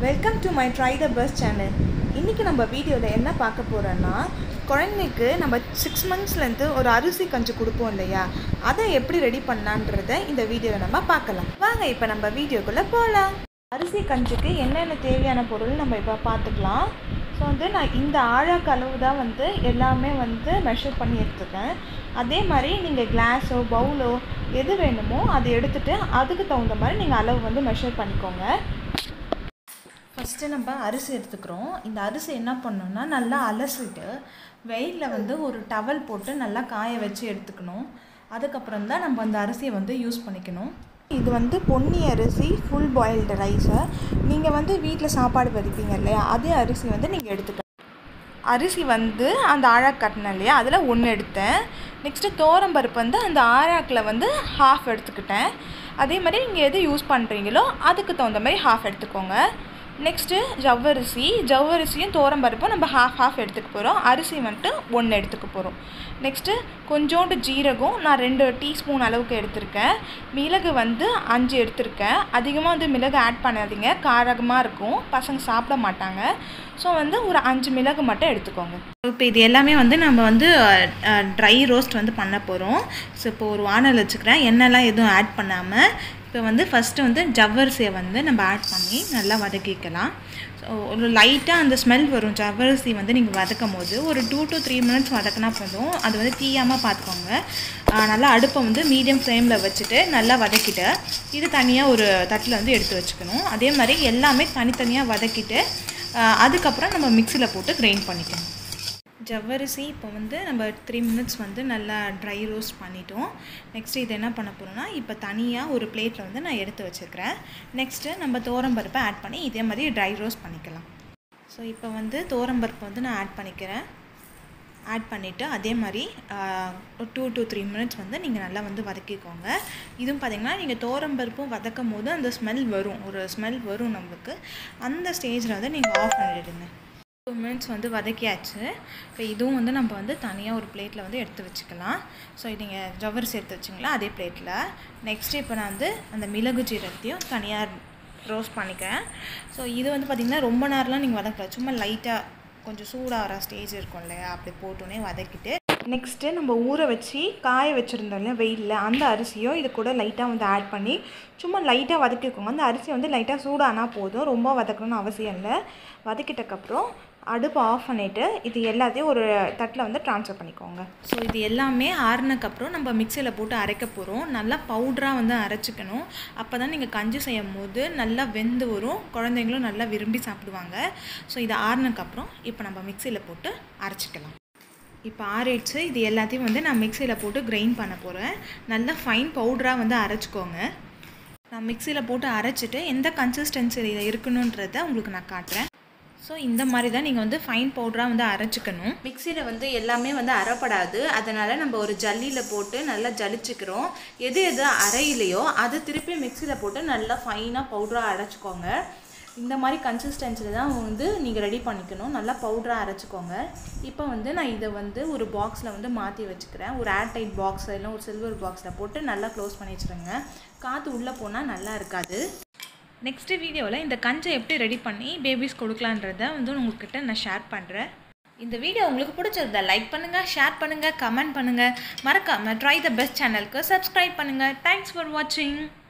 welcome to my try the best channel இன்றைக்கி நம்ம வீடியோவில் என்ன பார்க்க போகிறோன்னா குழந்தைக்கு நம்ம சிக்ஸ் மந்த்ஸ்லேருந்து ஒரு அரிசி கஞ்சி கொடுப்போம் இல்லையா அதை எப்படி ரெடி பண்ணலான்றத இந்த வீடியோவில் நம்ம பார்க்கலாம் வாங்க இப்போ நம்ம வீடியோக்குள்ளே போகலாம் அரிசி கஞ்சிக்கு என்னென்ன தேவையான பொருள் நம்ம இப்போ பார்த்துக்கலாம் ஸோ வந்து நான் இந்த ஆழாக்கு அளவு தான் வந்து எல்லாமே வந்து மெஷர் பண்ணி எடுத்துக்கேன் அதே மாதிரி நீங்கள் கிளாஸோ பவுலோ எது வேணுமோ அதை எடுத்துகிட்டு அதுக்கு தகுந்த மாதிரி நீங்கள் அளவு வந்து மெஷர் பண்ணிக்கோங்க ஃபஸ்ட்டு நம்ம அரிசி எடுத்துக்கிறோம் இந்த அரிசி என்ன பண்ணோம்னா நல்லா அலசிட்டு வெயிலில் வந்து ஒரு டவல் போட்டு நல்லா காய வச்சு எடுத்துக்கணும் அதுக்கப்புறம் தான் நம்ம அந்த அரிசியை வந்து யூஸ் பண்ணிக்கணும் இது வந்து பொன்னி அரிசி ஃபுல் பாயில்டு ரைஸை நீங்கள் வந்து வீட்டில் சாப்பாடு வடிப்பீங்க இல்லையா அதே அரிசி வந்து நீங்கள் எடுத்துக்கலாம் அரிசி வந்து அந்த ஆழாக் கட்டினேன் இல்லையா அதில் ஒன்று எடுத்தேன் நெக்ஸ்ட்டு தோரம்பருப்பு வந்து அந்த ஆழாக்கில் வந்து ஹாஃப் எடுத்துக்கிட்டேன் அதே மாதிரி நீங்கள் எது யூஸ் பண்ணுறீங்களோ அதுக்கு தகுந்த மாதிரி ஹாஃப் எடுத்துக்கோங்க நெக்ஸ்ட்டு ஜவ்வரிசி ஜவ்வரிசியும் தோரம்பருப்பும் நம்ம ஹாஃப் ஹாஃப் எடுத்துக்க போகிறோம் அரிசி வந்துட்டு ஒன்று எடுத்துக்க போகிறோம் நெக்ஸ்ட்டு கொஞ்சோண்டு ஜீரகம் நான் ரெண்டு டீஸ்பூன் அளவுக்கு எடுத்திருக்கேன் மிளகு வந்து அஞ்சு எடுத்திருக்கேன் அதிகமாக வந்து மிளகு ஆட் பண்ணாதீங்க காரகமாக இருக்கும் பசங்க சாப்பிட மாட்டாங்க ஸோ வந்து ஒரு அஞ்சு மிளகு மட்டும் எடுத்துக்கோங்க இப்போ இது எல்லாமே வந்து நம்ம வந்து ட்ரை ரோஸ்ட் வந்து பண்ண போகிறோம் ஸோ இப்போ ஒரு வானல் வச்சுக்கிறேன் எண்ணெய்லாம் எதுவும் ஆட் பண்ணாமல் இப்போ வந்து ஃபஸ்ட்டு வந்து ஜவ்வரிசியை வந்து நம்ம ஆட் பண்ணி நல்லா வதக்கிக்கலாம் ஸோ ஒரு லைட்டாக அந்த ஸ்மெல் வரும் ஜவ்வரிசி வந்து நீங்கள் வதக்கும் போது ஒரு டூ டு த்ரீ மினிட்ஸ் வதக்கினா போதும் அது வந்து தீயாமல் பார்த்துக்கோங்க நல்லா அடுப்பை வந்து மீடியம் ஃப்ளேமில் வச்சுட்டு நல்லா வதக்கிட்டு இது தனியாக ஒரு தட்டில் வந்து எடுத்து வச்சுக்கணும் அதே மாதிரி எல்லாமே தனித்தனியாக வதக்கிட்டு அதுக்கப்புறம் நம்ம மிக்சியில் போட்டு கிரைண்ட் பண்ணிக்கணும் ஜவ்வரிசி இப்போ வந்து நம்ம த்ரீ மினிட்ஸ் வந்து நல்லா ட்ரை ரோஸ்ட் பண்ணிட்டோம் நெக்ஸ்ட்டு இது என்ன பண்ண போகிறோன்னா இப்போ தனியாக ஒரு பிளேட்டில் வந்து நான் எடுத்து வச்சுருக்கிறேன் நெக்ஸ்ட்டு நம்ம தோரம்பருப்பை ஆட் பண்ணி இதே மாதிரி ட்ரை ரோஸ்ட் பண்ணிக்கலாம் ஸோ இப்போ வந்து தோரம்பருப்பு வந்து நான் ஆட் பண்ணிக்கிறேன் ஆட் பண்ணிவிட்டு அதே மாதிரி ஒரு டூ டு த்ரீ மினிட்ஸ் வந்து நீங்கள் நல்லா வந்து வதக்கிக்கோங்க இதுவும் பார்த்திங்கன்னா நீங்கள் தோரம்பருப்பும் வதக்கும் போது அந்த ஸ்மெல் வரும் ஒரு ஸ்மெல் வரும் நம்மளுக்கு அந்த ஸ்டேஜில் வந்து நீங்கள் ஆஃப் பண்ணிவிடுங்க டூ மினிட்ஸ் வந்து வதக்கியாச்சு இப்போ இதுவும் வந்து நம்ம வந்து தனியாக ஒரு பிளேட்டில் வந்து எடுத்து வச்சுக்கலாம் ஸோ நீங்கள் ஜவ்வரிசி எடுத்து வச்சிங்களா அதே பிளேட்டில் நெக்ஸ்ட்டு இப்போ நான் வந்து அந்த மிளகு ஜீரகத்தையும் தனியாக ரோஸ்ட் பண்ணிக்கிறேன் ஸோ இது வந்து பார்த்திங்கன்னா ரொம்ப நேரம்லாம் நீங்கள் வதக்கல சும்மா லைட்டாக கொஞ்சம் சூடாகிற ஸ்டேஜ் இருக்கும் இல்லையா அப்படி போட்டோன்னே வதக்கிட்டு நெக்ஸ்ட்டு நம்ம ஊற வச்சு காய வச்சுருந்தோம் இல்லையா வெயிலில் அந்த அரிசியும் இது கூட லைட்டாக வந்து ஆட் பண்ணி சும்மா லைட்டாக வதக்கிக்கோங்க அந்த அரிசி வந்து லைட்டாக சூடானா போதும் ரொம்ப வதக்கணும்னு அவசியம் இல்லை வதக்கிட்டக்கப்புறம் அடுப்பு ஆஃப் பண்ணிவிட்டு இது எல்லாத்தையும் ஒரு தட்டில் வந்து ட்ரான்ஸ்ஃபர் பண்ணிக்கோங்க ஸோ இது எல்லாமே ஆறுனக்கப்புறம் நம்ம மிக்சியில் போட்டு அரைக்க போகிறோம் நல்லா பவுட்ராக வந்து அரைச்சிக்கணும் அப்போ தான் நீங்கள் கஞ்சி செய்யும் போது நல்லா வெந்து வரும் குழந்தைங்களும் நல்லா விரும்பி சாப்பிடுவாங்க ஸோ இது ஆறுனக்கப்புறம் இப்போ நம்ம மிக்சியில் போட்டு அரைச்சிக்கலாம் இப்போ ஆறிடுச்சு இது எல்லாத்தையும் வந்து நான் மிக்சியில் போட்டு கிரைண்ட் பண்ண போகிறேன் நல்லா ஃபைன் பவுடராக வந்து அரைச்சிக்கோங்க நான் மிக்சியில் போட்டு அரைச்சிட்டு எந்த கன்சிஸ்டன்சியில் இருக்கணுன்றத உங்களுக்கு நான் காட்டுறேன் ஸோ இந்த மாதிரி தான் நீங்கள் வந்து ஃபைன் பவுடராக வந்து அரைச்சிக்கணும் மிக்சியில் வந்து எல்லாமே வந்து அரைப்படாது அதனால் நம்ம ஒரு ஜல்லியில் போட்டு நல்லா ஜலிச்சுக்கிறோம் எது எது அரையிலையோ அதை திருப்பி மிக்சியில் போட்டு நல்லா ஃபைனாக பவுடராக அரைச்சிக்கோங்க இந்த மாதிரி கன்சிஸ்டன்சியில் தான் வந்து நீங்கள் ரெடி பண்ணிக்கணும் நல்லா பவுடராக அரைச்சிக்கோங்க இப்போ வந்து நான் இதை வந்து ஒரு பாக்ஸில் வந்து மாற்றி வச்சுக்கிறேன் ஒரு ஏர்டைட் பாக்ஸ் இல்லை ஒரு சில்வர் பாக்ஸில் போட்டு நல்லா க்ளோஸ் பண்ணி வச்சுருங்க காற்று உள்ளே போனால் நல்லா இருக்காது நெக்ஸ்ட்டு வீடியோவில் இந்த கஞ்சை எப்படி ரெடி பண்ணி பேபிஸ் கொடுக்கலான்றத வந்து உங்கள்கிட்ட நான் ஷேர் பண்ணுறேன் இந்த வீடியோ உங்களுக்கு பிடிச்சிருந்தா லைக் பண்ணுங்கள் ஷேர் பண்ணுங்கள் கமெண்ட் பண்ணுங்கள் மறக்காமல் ட்ரை த பெஸ்ட் சேனலுக்கு சப்ஸ்கிரைப் பண்ணுங்கள் தேங்க்ஸ் ஃபார் வாட்சிங்